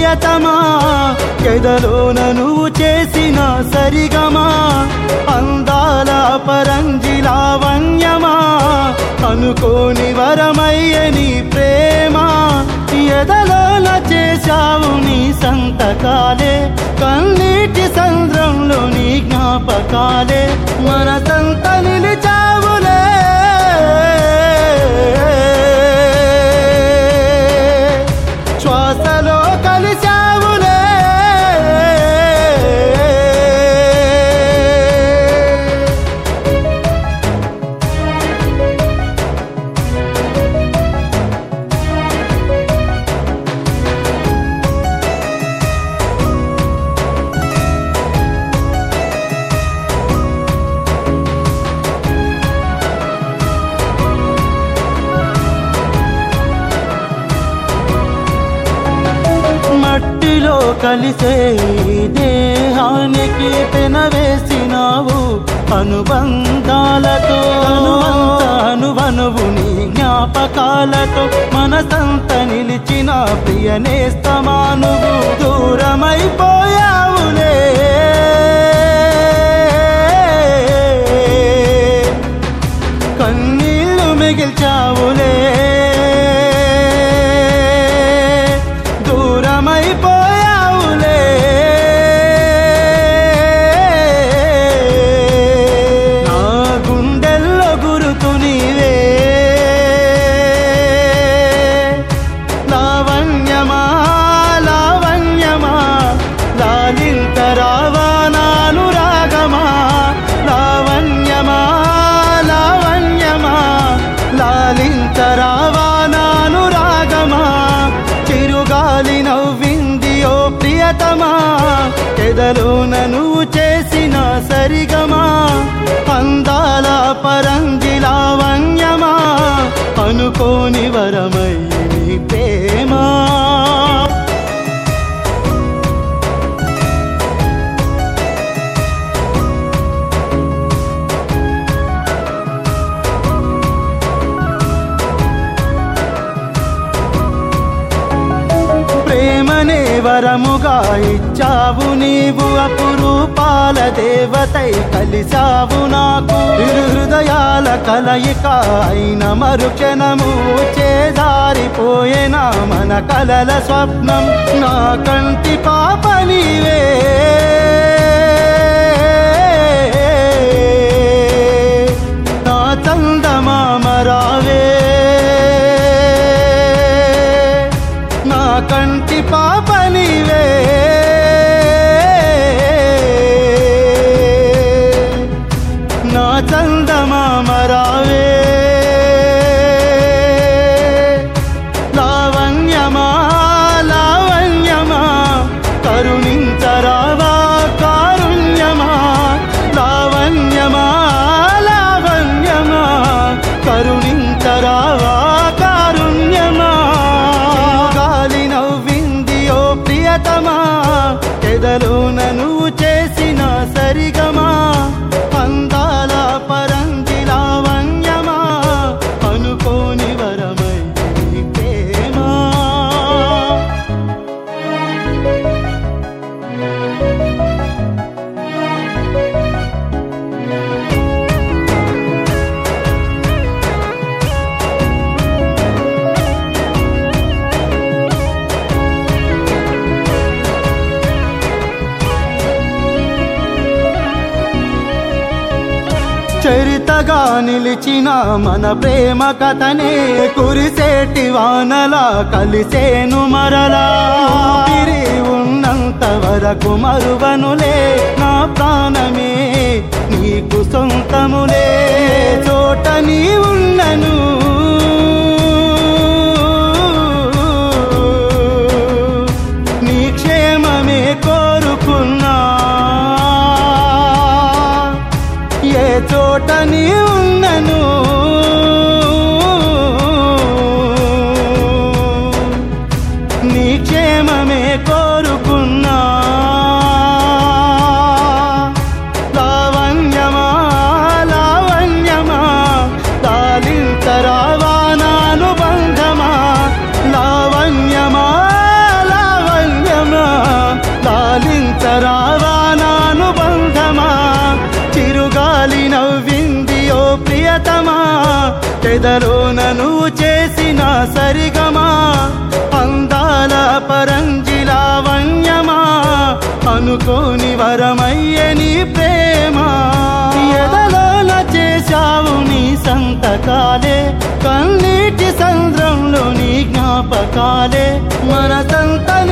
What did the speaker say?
ప్రియతమా ఎదలోన నువ్వు చేసిన సరిగమా అందాల పరంజి లావణ్యమా అనుకోని వరమయ్య నీ ప్రేమ ఎదలోన చేశావు నీ సంతకాలే కన్నీటి సంద్రంలో నీ జ్ఞాపకాలే మనసంత నిలిచావులే శ్వాసలో కలిశావులే మట్టిలో కలిసే ఈ దేహానికి పెనవేసినావు అనుబంధాలతో అనువంత అనువనువు నీ జ్ఞాపకాలతో మనసంత నిలిచిన ప్రియ నేస్తమా నువ్వు దూరమైపోయావులే కన్నీళ్లు మిగిల్చావులే దూరమైపోయావులే నా గుండెల్లో గురుతు నీవే లావణ్యమా లావణ్యమా లాలింత రావానాను రాగమా లావణ్యమా లావణ్యమా లాలింత రావానాను రాగమా చిరుగాలి నవ్వింది ఓ ప్రియతమా ఎదలోన నువ్వు చేసిన సరిగమా అందాల పరంగి లావణ్యమా అనుకోని వరమై నీ ప్రేమా ప్రేమనే వరముగా ఇచ్చావు నీవు అపురూపాల దేవతై కలిసావు నాకు ఇరు హృదయాల కలయిక అయిన మరుక్షణము చేదారిపోయేనా మన కలల స్వప్నం నా కంటి పాప నీవే నా చందమామరావే నా కంటి పాప నీవే నా చందమామరావే లావణ్యమా లావణ్యమా కరుణించరావా కారుణ్యమా లావణ్యమా లావణ్యమా కరుణించరావా కారుణ్యమా గాలి నవ్వింది ఓ ప్రియతమా ఎదలోన నువ్వు చేసిన సరిగమా అందాల పరంగి లావణ్యమా అనుకోని వరమై నీ ప్రేమా చరితగా నిలిచిన మన ప్రేమ కథనే కురిసేటి వానలా కలిసేను మరలా ఊపిరి ఉన్నంత వరకు మరువనులే నా ప్రాణమే నీకు సొంతములే చోట నీ ఉన్నను నీ క్షేమమే కోరుకున్నా ఏ చోట నీ ఉన్నను నీ క్షేమమే కోరుకున్నా లావణ్యమా లావణ్యమా లాలింతరావా నానుబంధమా లావణ్యమా లావణ్యమా జాలి నవ్వింది ఓ ప్రియతమా పెదలోన నువ్వు చేసిన సరిగమా అందాల పరంజి లావణ్యమా అనుకోని వరమయ్య నీ ప్రేమ ఎదలోన చేశావు నీ సంతకాలే కన్నీటి సంద్రంలో నీ జ్ఞాపకాలే మనసంత